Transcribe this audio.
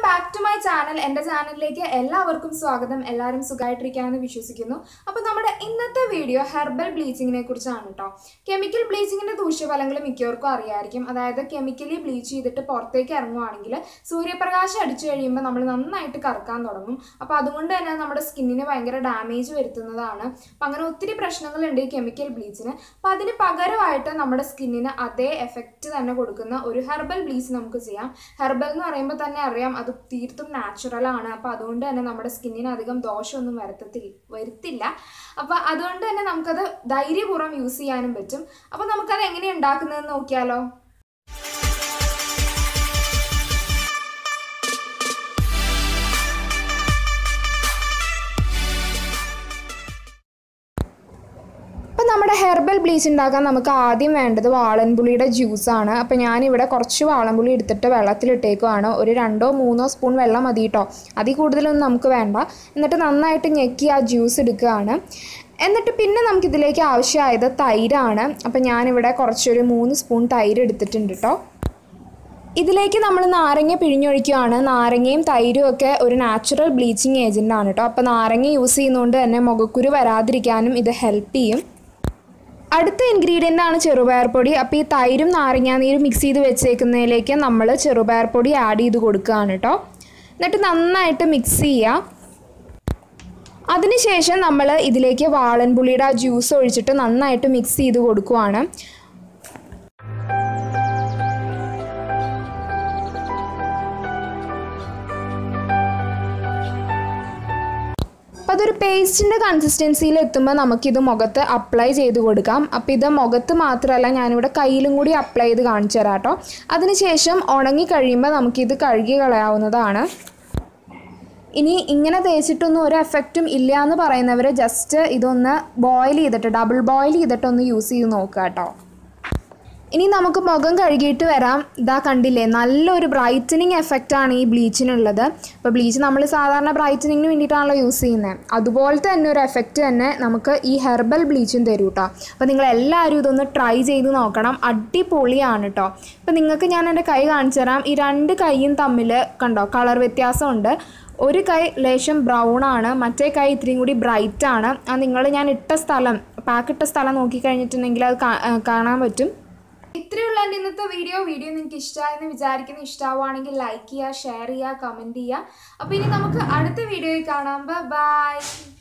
back to my channel എൻ്റെ ചാനലിലേക്ക് എല്ലാവർക്കും സ്വാഗതം എല്ലാവരും സുഖമായിട്ടിരിക്കാമെന്ന് വിശ്വസിക്കുന്നു അപ്പോൾ നമ്മുടെ ഇന്നത്തെ വീഡിയോ ഹെർബൽ ബ്ലീച്ചിങ്ങിനെ കുറിച്ചാണ് കേട്ടോ കെമിക്കൽ ബ്ലീച്ചിങ്ങിൻ്റെ ദൂഷ്യഫലങ്ങൾ മിക്കവർക്കും അറിയായിരിക്കും അതായത് കെമിക്കലി ബ്ലീച്ച് ചെയ്തിട്ട് പുറത്തേക്ക് ഇറങ്ങുവാണെങ്കിൽ സൂര്യപ്രകാശം അടിച്ചു കഴിയുമ്പോൾ നമ്മൾ നന്നായിട്ട് കറക്കാൻ തുടങ്ങും അപ്പോൾ അതുകൊണ്ട് തന്നെ നമ്മുടെ സ്കിന്നിന് ഭയങ്കര ഡാമേജ് വരുത്തുന്നതാണ് അപ്പം അങ്ങനെ ഒത്തിരി പ്രശ്നങ്ങളുണ്ട് ഈ കെമിക്കൽ ബ്ലീച്ചിന് അപ്പം അതിന് പകരമായിട്ട് നമ്മുടെ സ്കിന്നിന് അതേ എഫക്റ്റ് തന്നെ കൊടുക്കുന്ന ഒരു ഹെർബൽ ബ്ലീച്ച് നമുക്ക് ചെയ്യാം ഹെർബൽ എന്ന് പറയുമ്പോൾ തന്നെ അറിയാം അത് തീർത്തും നാച്ചുറൽ ആണ് അപ്പോൾ അതുകൊണ്ട് തന്നെ നമ്മുടെ സ്കിന്നിന് അധികം ദോഷമൊന്നും വരുത്തത്തിൽ വരുത്തില്ല അപ്പോൾ അതുകൊണ്ട് തന്നെ നമുക്കത് ധൈര്യപൂർവ്വം യൂസ് ചെയ്യാനും പറ്റും അപ്പോൾ നമുക്കത് എങ്ങനെയാണ് ഉണ്ടാക്കുന്നതെന്ന് നോക്കിയാലോ അപ്പം നമ്മുടെ ഹെർബൽ ബ്ലീച്ച് ഉണ്ടാക്കാൻ നമുക്ക് ആദ്യം വേണ്ടത് വാളൻപുളിയുടെ ജ്യൂസാണ് അപ്പം ഞാനിവിടെ കുറച്ച് വാളൻപുളി എടുത്തിട്ട് വെള്ളത്തിലിട്ടേക്കുവാണ് ഒരു രണ്ടോ മൂന്നോ സ്പൂൺ വെള്ളം മതി കേട്ടോ അതിൽ കൂടുതലൊന്നും നമുക്ക് വേണ്ട എന്നിട്ട് നന്നായിട്ട് ഞെക്കി ആ ജ്യൂസ് എടുക്കുകയാണ് എന്നിട്ട് പിന്നെ നമുക്കിതിലേക്ക് ആവശ്യമായത് തൈരാണ് അപ്പം ഞാനിവിടെ കുറച്ചൊരു മൂന്ന് സ്പൂൺ തൈര് എടുത്തിട്ടുണ്ട് കേട്ടോ ഇതിലേക്ക് നമ്മൾ നാരങ്ങ പിഴിഞ്ഞൊഴിക്കുകയാണ് നാരങ്ങയും തൈരും ഒക്കെ ഒരു നാച്ചുറൽ ബ്ലീച്ചിങ് ഏജൻ്റ് ആണ് കേട്ടോ അപ്പോൾ നാരങ്ങ യൂസ് ചെയ്യുന്നതുകൊണ്ട് തന്നെ മുഖക്കുരു വരാതിരിക്കാനും ഇത് ഹെൽപ്പ് ചെയ്യും അടുത്ത ഇൻഗ്രീഡിയൻ്റ് ആണ് ചെറുപയർ പൊടി അപ്പോൾ ഈ തൈരും നാരങ്ങാനീരും മിക്സ് ചെയ്ത് വെച്ചേക്കുന്നതിലേക്ക് നമ്മൾ ചെറുപയർ പൊടി ആഡ് ചെയ്ത് കൊടുക്കുകയാണ് കേട്ടോ എന്നിട്ട് നന്നായിട്ട് മിക്സ് ചെയ്യുക അതിനുശേഷം നമ്മൾ ഇതിലേക്ക് വാളൻപുളിയുടെ ആ ജ്യൂസ് ഒഴിച്ചിട്ട് നന്നായിട്ട് മിക്സ് ചെയ്ത് കൊടുക്കുവാണ് അപ്പോൾ അതൊരു പേസ്റ്റിൻ്റെ കൺസിസ്റ്റൻസിയിൽ എത്തുമ്പോൾ നമുക്കിത് മുഖത്ത് അപ്ലൈ ചെയ്ത് കൊടുക്കാം അപ്പോൾ ഇത് മുഖത്ത് മാത്രമല്ല ഞാനിവിടെ കയ്യിലും കൂടി അപ്ലൈ ചെയ്ത് കാണിച്ചു തരാം കേട്ടോ അതിനുശേഷം ഉണങ്ങി കഴിയുമ്പോൾ നമുക്കിത് കഴുകി കളയാവുന്നതാണ് ഇനി ഇങ്ങനെ തേച്ചിട്ടൊന്നും ഒരു എഫക്റ്റും ഇല്ല എന്ന് പറയുന്നവർ ജസ്റ്റ് ഇതൊന്ന് ബോയിൽ ചെയ്തിട്ട് ഡബിൾ ബോയിൽ ചെയ്തിട്ടൊന്ന് യൂസ് ചെയ്ത് നോക്കുക കേട്ടോ ഇനി നമുക്ക് മുഖം കഴുകിയിട്ട് വരാം ഇതാ കണ്ടില്ലേ നല്ലൊരു ബ്രൈറ്റനിങ് എഫക്റ്റാണ് ഈ ബ്ലീച്ചിനുള്ളത് അപ്പോൾ ബ്ലീച്ച് നമ്മൾ സാധാരണ ബ്രൈറ്റനിങ്ങിന് വേണ്ടിയിട്ടാണല്ലോ യൂസ് ചെയ്യുന്നത് അതുപോലത്തെ തന്നെ ഒരു എഫക്റ്റ് തന്നെ നമുക്ക് ഈ ഹെർബൽ ബ്ലീച്ചും തരും കേട്ടോ അപ്പോൾ നിങ്ങൾ എല്ലാവരും ഇതൊന്ന് ട്രൈ ചെയ്ത് നോക്കണം അടിപൊളിയാണ് കേട്ടോ അപ്പോൾ നിങ്ങൾക്ക് ഞാൻ എൻ്റെ കൈ കാണിച്ചു തരാം ഈ രണ്ട് കൈയും തമ്മിൽ കണ്ടോ കളർ വ്യത്യാസമുണ്ട് ഒരു കൈ ലേശം ബ്രൗൺ ആണ് മറ്റേ കൈ ഇത്രയും കൂടി ബ്രൈറ്റ് ആണ് അത് നിങ്ങൾ ഞാൻ ഇട്ട സ്ഥലം പാക്കിട്ട സ്ഥലം നോക്കിക്കഴിഞ്ഞിട്ടുണ്ടെങ്കിൽ അത് കാ- കാണാൻ പറ്റും ഇത്രയുള്ള എൻ്റെ ഇന്നത്തെ വീഡിയോ വീഡിയോ നിങ്ങൾക്ക് ഇഷ്ടമായെന്ന് വിചാരിക്കുന്നു ഇഷ്ടമാവുകയാണെങ്കിൽ ലൈക്ക് ചെയ്യുക ഷെയർ ചെയ്യുക കമൻറ്റ് ചെയ്യുക അപ്പോൾ ഇനി നമുക്ക് അടുത്ത വീഡിയോയിൽ കാണാം ബൈ